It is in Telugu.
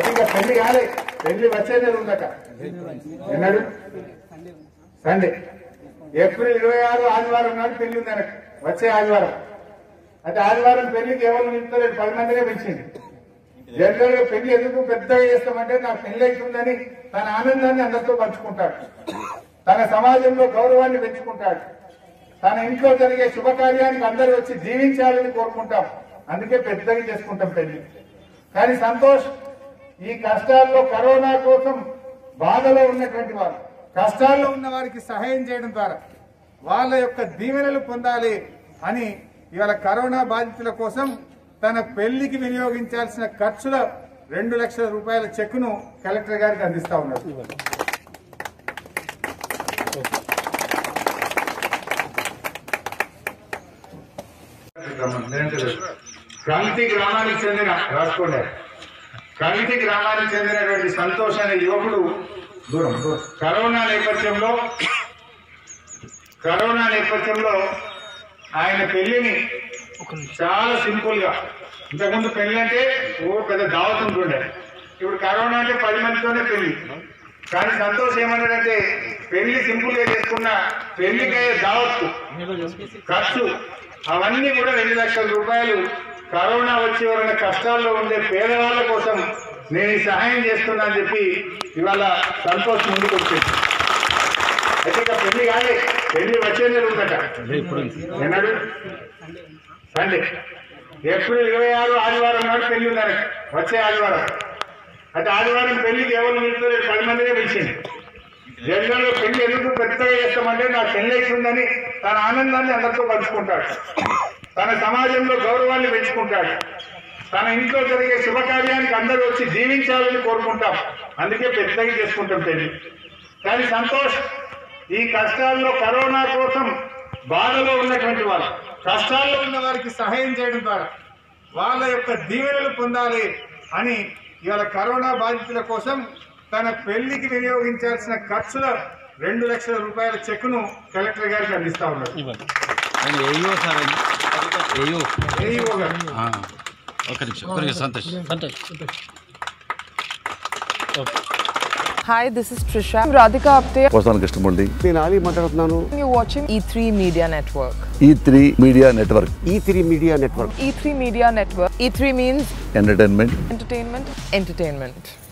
అయితే ఇంకా పెళ్లి కాలే పెళ్లి వచ్చే నెల ఉందట ఎన్నాడు సండే ఏప్రిల్ ఇరవై ఆరు ఆదివారం నాడు పెళ్లి ఉంది ఆయనకు వచ్చే ఆదివారం అంటే ఆదివారం పెళ్లికి ఎవరు నిలుపుతలేదు పది మందినే పిలిచింది జనరల్ గా పెళ్లి ఎందుకు పెద్దగా చేస్తామంటే నాకు పెళ్లి అవుతుందని తన ఆనందాన్ని అందరితో పంచుకుంటాడు తన సమాజంలో గౌరవాన్ని పెంచుకుంటాడు తన ఇంట్లో జరిగే శుభకార్యానికి అందరూ వచ్చి జీవించాలని కోరుకుంటాం అందుకే పెద్దగా చేసుకుంటాం పెళ్లి కానీ సంతోష్ ఈ కష్టాల్లో కరోనా కోసం బాధలో ఉన్నటువంటి వారు కష్టాల్లో ఉన్న వారికి సహాయం చేయడం ద్వారా వాళ్ళ యొక్క దీవెనలు పొందాలి అని ఇవాళ కరోనా బాధితుల కోసం తన పెళ్లికి వినియోగించాల్సిన ఖర్చుల రెండు లక్షల రూపాయల చెక్కును కలెక్టర్ గారికి అందిస్తా ఉన్నారు క్రాంతి గ్రామానికి చెందిన రాసుకోండి క్రాంతి గ్రామానికి చెందినటువంటి సంతోష్ అనే యువకుడు దూరం దూరం కరోనా నేపథ్యంలో కరోనా నేపథ్యంలో ఆయన పెళ్లిని చాలా సింపుల్ గా ఇంతకుముందు పెళ్లి అంటే ఓ పెద్ద దావత్ ఉంటుండే ఇప్పుడు కరోనా అంటే పది మందితోనే పెళ్లి కానీ సంతోష్ ఏమన్నాడంటే పెళ్లి సింపుల్ గా చేసుకున్న పెళ్లికి అయ్యే దావత్ ఖర్చు అవన్నీ కూడా రెండు లక్షల రూపాయలు కరోనా వచ్చి ఎవరైనా కష్టాల్లో ఉండే పేదవాళ్ళ కోసం నేను ఈ సహాయం చేస్తున్నా అని చెప్పి ఇవాళ సంతోష్ ముందుకు వచ్చింది అయితే ఇక పెళ్లి కాలే పెళ్లి వచ్చే నెల ఉందట ఎన్నాడు సండే ఏప్రిల్ ఇరవై ఆరు ఆదివారం నాడు పెళ్లి ఉంది ఆయనకు. వచ్చే ఆదివారం అంటే ఆదివారం పెళ్లికి ఎవరు నిలుపుతలేదు పది మందినే పిలిచింది జనరల్ గా పెళ్లి ఎందుకు పెద్దగా చేస్తామంటే నాకు పెళ్లి అవుతుందని తన ఆనందాన్ని అందరితో పంచుకుంటాడు తన సమాజంలో గౌరవాన్ని పెంచుకుంటాడు తన ఇంట్లో జరిగే శుభకార్యానికి అందరూ వచ్చి జీవించాలని కోరుకుంటాం అందుకే పెద్దగా చేసుకుంటాం పెళ్లి కానీ సంతోష్ ఈ కష్టాల్లో కరోనా కోసం బాధలో ఉన్నటువంటి వారు కష్టాల్లో ఉన్న వారికి సహాయం చేయడం ద్వారా వాళ్ళ యొక్క దీవెనలు పొందాలి అని ఇవాళ కరోనా బాధితుల కోసం తన పెళ్లికి వినియోగించాల్సిన ఖర్చుల రెండు లక్షల రూపాయల చెక్కును కలెక్టర్ గారికి అందిస్తా ఉన్నారు ఆయన ఏయో సార్ ఆయన ఏయో ఏఈఓ గారు ఆ, ఒక నిమిషం ఒక నిమిషం Santosh Hi, this is Trisha. I'm Radhika Apte. వస్తాను కృష్ణమూర్తి నేను ఆలీ మాట్లాడుతున్నాను You're watching E3 Media Network. E three media network E three media network E3 Media Network. E3 means entertainment entertainment, entertainment.